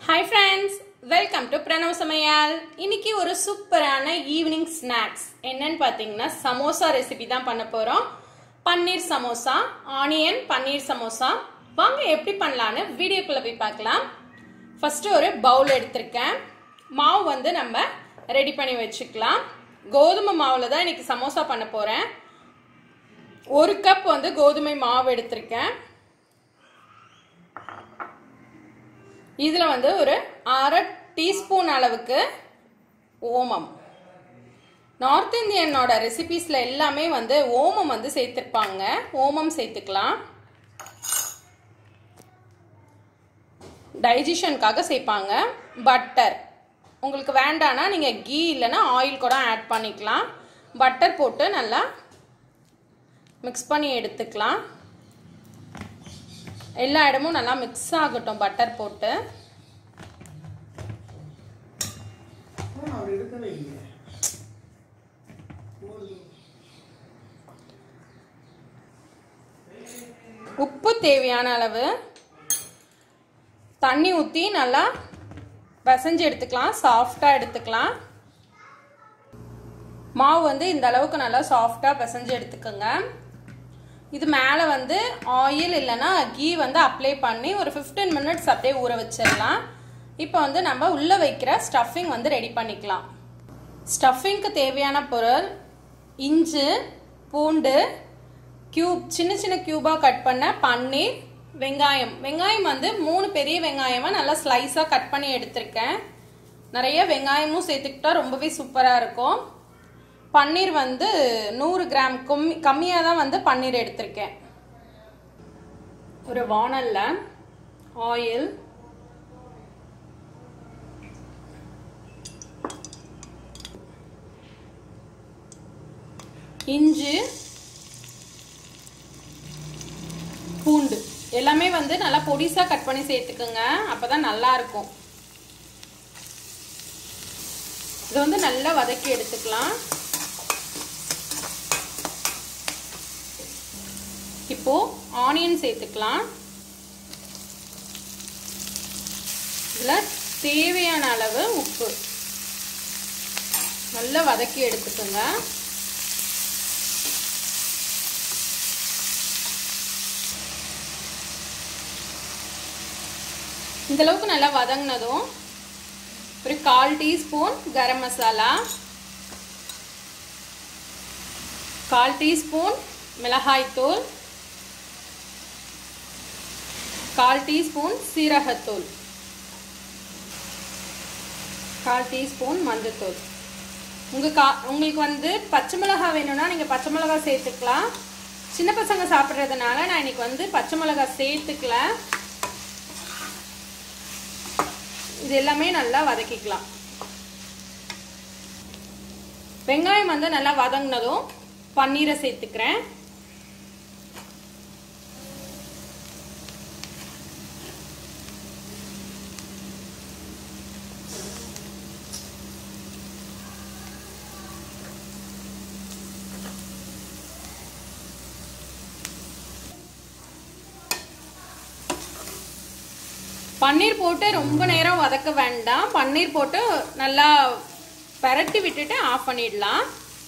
hi friends welcome to Pranav Samayal இன்னைக்கு ஒரு சூப்பரான ஈவினிங் ஸ்நாக்ஸ் என்னன்னு பார்த்தீங்கன்னா சமோசா ரெசிபி தான் பண்ண போகிறோம் பன்னீர் சமோசா ஆனியன் பன்னீர் சமோசா வாங்க எப்படி பண்ணலான்னு வீடியோக்குள்ளே போய் பார்க்கலாம் ஃபஸ்ட்டு ஒரு பவுல் எடுத்திருக்கேன் மாவு வந்து நம்ம ரெடி பண்ணி வச்சுக்கலாம் கோதுமை மாவில் தான் இன்னைக்கு சமோசா பண்ண போகிறேன் ஒரு கப் வந்து கோதுமை மாவு எடுத்திருக்கேன் இதில் வந்து ஒரு அரை டீஸ்பூன் அளவுக்கு ஓமம் நார்த் இந்தியனோட ரெசிபீஸில் எல்லாமே வந்து ஓமம் வந்து சேர்த்துருப்பாங்க ஓமம் சேர்த்துக்கலாம் டைஜஷனுக்காக சேர்ப்பாங்க பட்டர் உங்களுக்கு வேண்டானா நீங்கள் கீ இல்லைன்னா ஆயில் கூட ஆட் பண்ணிக்கலாம் பட்டர் போட்டு நல்லா மிக்ஸ் பண்ணி எடுத்துக்கலாம் எல்லா இடமும் நல்லா மிக்ஸ் ஆகட்டும் பட்டர் போட்டு அவர் இருக்கவே இல்லை உப்பு தேவையான அளவு தண்ணி ஊற்றி நல்லா பிசைஞ்சு எடுத்துக்கலாம் சாஃப்டாக எடுத்துக்கலாம் மாவு வந்து இந்த அளவுக்கு நல்லா சாஃப்டாக பிசைஞ்சு எடுத்துக்கோங்க இது மேலே வந்து ஆயில் இல்லைன்னா கீ வந்து அப்ளை பண்ணி ஒரு ஃபிஃப்டீன் மினிட்ஸ் அப்படியே ஊற வச்சிடலாம் இப்போ வந்து நம்ம உள்ளே வைக்கிற ஸ்டஃபிங் வந்து ரெடி பண்ணிக்கலாம் ஸ்டஃபிங்க்கு தேவையான பொருள் இஞ்சி பூண்டு க்யூப் சின்ன சின்ன க்யூபாக கட் பண்ண பன்னீர் வெங்காயம் வெங்காயம் வந்து மூணு பெரிய வெங்காயமாக நல்லா ஸ்லைஸாக கட் பண்ணி எடுத்திருக்கேன் நிறைய வெங்காயமும் சேர்த்துக்கிட்டா ரொம்பவே சூப்பராக இருக்கும் பன்னீர் வந்து நூறு கிராம் கம்மி கம்மியாக தான் வந்து பன்னீர் எடுத்திருக்கேன் ஒரு வானல்ல ஆயில் இஞ்சி பூண்டு எல்லாமே வந்து நல்லா பொடிசா கட் பண்ணி சேர்த்துக்குங்க அப்பதான் நல்லா இருக்கும் இது வந்து நல்லா வதக்கி எடுத்துக்கலாம் இப்போ ஆனியன் சேர்த்துக்கலாம் இதில் தேவையான அளவு உப்பு நல்லா வதக்கி எடுத்துக்கோங்க இந்த அளவுக்கு நல்லா வதங்கினதும் ஒரு கால் டீஸ்பூன் கரம் மசாலா கால் டீஸ்பூன் மிளகாய்த்தூள் கால் டீஸ்பூன் சீரகத்தூள் கால் டீஸ்பூன் மஞ்சத்தூள் உங்கள் கா உங்களுக்கு வந்து பச்சை மிளகாய் வேணும்னா நீங்கள் பச்சை மிளகாய் சேர்த்துக்கலாம் சின்ன பசங்க சாப்பிட்றதுனால நான் இன்னைக்கு வந்து பச்சை மிளகாய் சேர்த்துக்கல இது எல்லாமே நல்லா வதக்கிக்கலாம் வெங்காயம் வந்து நல்லா வதங்கினதும் பன்னீரை சேர்த்துக்கிறேன் பன்னீர் போட்டு ரொம்ப நேரம் வதக்க வேண்டாம் பன்னீர் போட்டு நல்லா பரட்டி விட்டுட்டு ஆஃப் பண்ணிடலாம்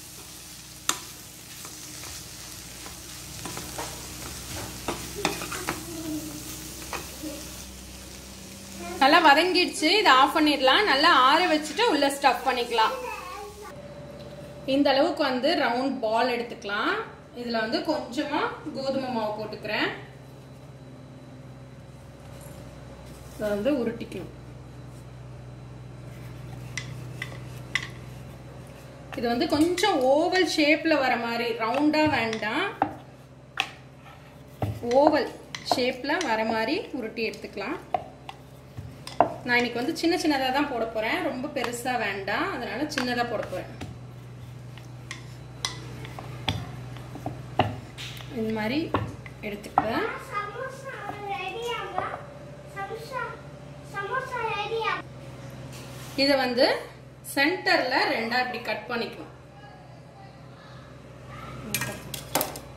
நல்லா வதங்கிடுச்சு இதை ஆஃப் பண்ணிடலாம் நல்லா ஆற வச்சுட்டு உள்ள ஸ்டஃப் பண்ணிக்கலாம் இந்த அளவுக்கு வந்து ரவுண்ட் பால் எடுத்துக்கலாம் இதுல வந்து கொஞ்சமா கோதுமை மாவு போட்டுக்கிறேன் இதை வந்து உருட்டிக்கணும் இது வந்து கொஞ்சம் ஓவல் ஷேப்ல வர மாதிரி ரவுண்டா வேண்டாம் ஓவல் ஷேப்ல வர மாதிரி உருட்டி எடுத்துக்கலாம் நான் இன்னைக்கு வந்து சின்ன சின்னதாக தான் போட போறேன் ரொம்ப பெருசா வேண்டாம் அதனால சின்னதாக போட போறேன் இந்த மாதிரி எடுத்துக்கிறேன் இதை வந்து சென்டர்ல ரெண்டா இப்படி கட் பண்ணிக்கணும்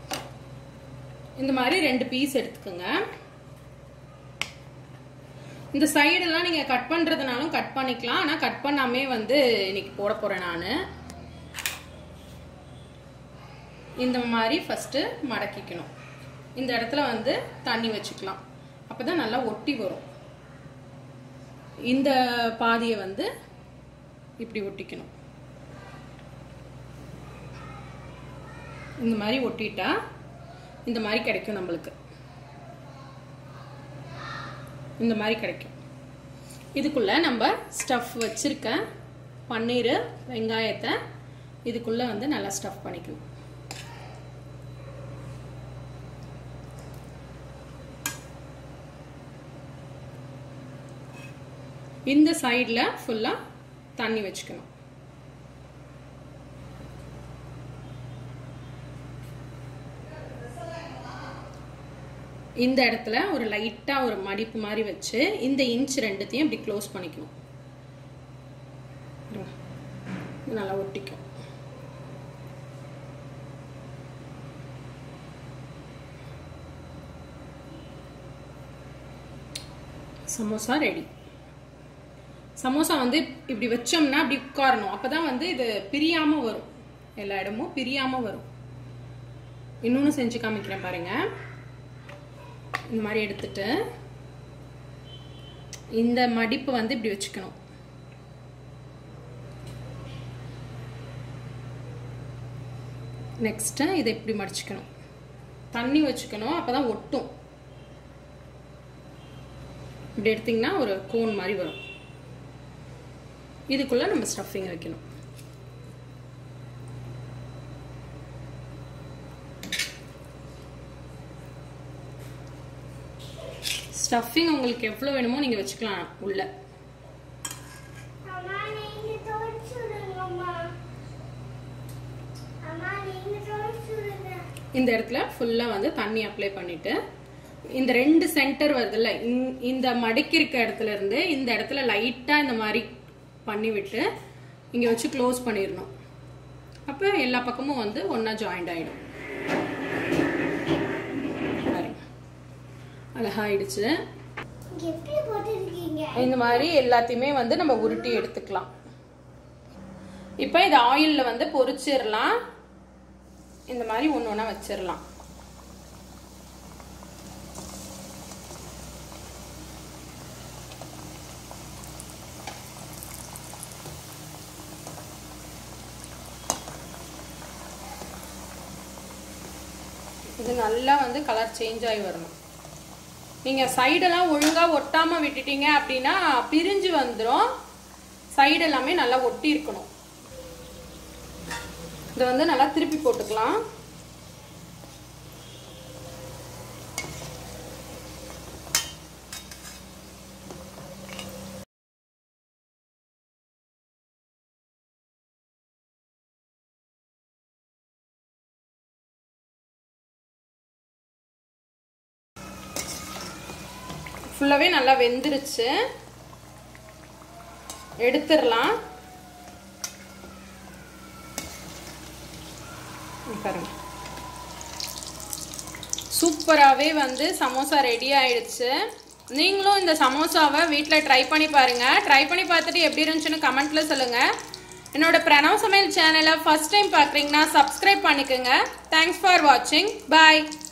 இந்த மாதிரி ரெண்டு பீஸ் எடுத்துக்கோங்க இந்த சைடெல்லாம் நீங்கள் கட் பண்ணுறதுனாலும் கட் பண்ணிக்கலாம் ஆனால் கட் பண்ணாமே வந்து இன்னைக்கு போட போகிறேன் நான் இந்த மாதிரி ஃபஸ்ட்டு மடக்கிக்கணும் இந்த இடத்துல வந்து தண்ணி வச்சுக்கலாம் அப்போ தான் நல்லா ஒட்டி வரும் இந்த பாதியை வந்து இப்படி ஒட்டிக்கணும் இந்த மாதிரி ஒட்டிட்டா இந்த மாதிரி கிடைக்கும் நம்மளுக்கு இந்த மாதிரி கிடைக்கும் இதுக்குள்ள நம்ம ஸ்டஃப் வச்சிருக்க பன்னீர் வெங்காயத்தை இதுக்குள்ள வந்து நல்லா ஸ்டஃப் பண்ணிக்கணும் இந்த சைடில் ஃபுல்லாக தண்ணி வச்சுக்கணும் இந்த இடத்துல ஒரு லைட்டாக ஒரு மடிப்பு மாதிரி வச்சு இந்த இன்ச் ரெண்டுத்தையும் இப்படி க்ளோஸ் பண்ணிக்கணும் இது நல்லா ஒட்டிக்கும் சமோசா ரெடி சமோசா வந்து இப்படி வச்சோம்னா இப்படி உட்காரணும் அப்பதான் வந்து இது பிரியாம வரும் எல்லா இடமும் பிரியாம வரும் இன்னொன்று செஞ்சு காமிக்கிறேன் பாருங்க இந்த மாதிரி எடுத்துட்டு இந்த மடிப்பு வந்து இப்படி வச்சுக்கணும் நெக்ஸ்ட்டு இதை இப்படி மடிச்சுக்கணும் தண்ணி வச்சுக்கணும் அப்பதான் ஒட்டும் இப்படி எடுத்தீங்கன்னா ஒரு கோன் மாதிரி வரும் இதுக்குள்ள நம்ம ஸ்டஃபிங் வைக்கணும் ஸ்டஃபிங் உங்களுக்கு எவ்வளோ வேணுமோ நீங்கள் வச்சுக்கலாம் உள்ள அம்மா நீங்க துவைச்சு விடுங்கம்மா அம்மா நீங்க துவைச்சு விடுங்க இந்த இடத்துல ஃபுல்லாக வந்து தண்ணி அப்ளை பண்ணிட்டு இந்த ரெண்டு சென்டர் வருதுல்ல இந்த- இந்த மடக்கிருக்க இடத்துல இருந்து இந்த இடத்துல லைட்டாக இந்த மாதிரி பண்ணி விட்டு இங்கே வச்சு க்ளோஸ் பண்ணிடணும் அப்போ எல்லா பக்கமும் வந்து ஒன்றா ஜாயிண்ட் ஆகிடும் பாருங்க அழகாயிடுச்சு இங்க எப்படி போட்டிருக்கீங்க இந்த மாதிரி எல்லாத்தையுமே வந்து நம்ம உருட்டி எடுத்துக்கலாம் இப்போ இது ஆயிலில் வந்து பொரிச்சிடலாம் இந்த மாதிரி ஒன்று ஒன்றா வச்சிடலாம் இது நல்லா வந்து கலர் சேஞ்ச் ஆகி வரணும் நீங்கள் சைடெல்லாம் ஒழுங்காக ஒட்டாமல் விட்டுட்டீங்க அப்படின்னா பிரிஞ்சு வந்துடும் சைடு எல்லாமே நல்லா ஒட்டி இருக்கணும் இதை வந்து நல்லா திருப்பி போட்டுக்கலாம் ஃபுல்லாகவே நல்லா வெந்துருச்சு எடுத்துடலாம் இங்க பாருங்க சூப்பராகவே வந்து சமோசா ரெடி ஆயிடுச்சு நீங்களும் இந்த சமோசாவை வீட்டில் ட்ரை பண்ணி பாருங்க ட்ரை பண்ணி பார்த்துட்டு எப்படி இருந்துச்சுன்னு கமெண்ட்ல சொல்லுங்க என்னோட பிரணவ் சமையல் சேனலை ஃபர்ஸ்ட் டைம் பார்க்குறீங்கன்னா சப்ஸ்கிரைப் பண்ணிக்கோங்க தேங்க்ஸ் ஃபார் வாட்சிங் பாய்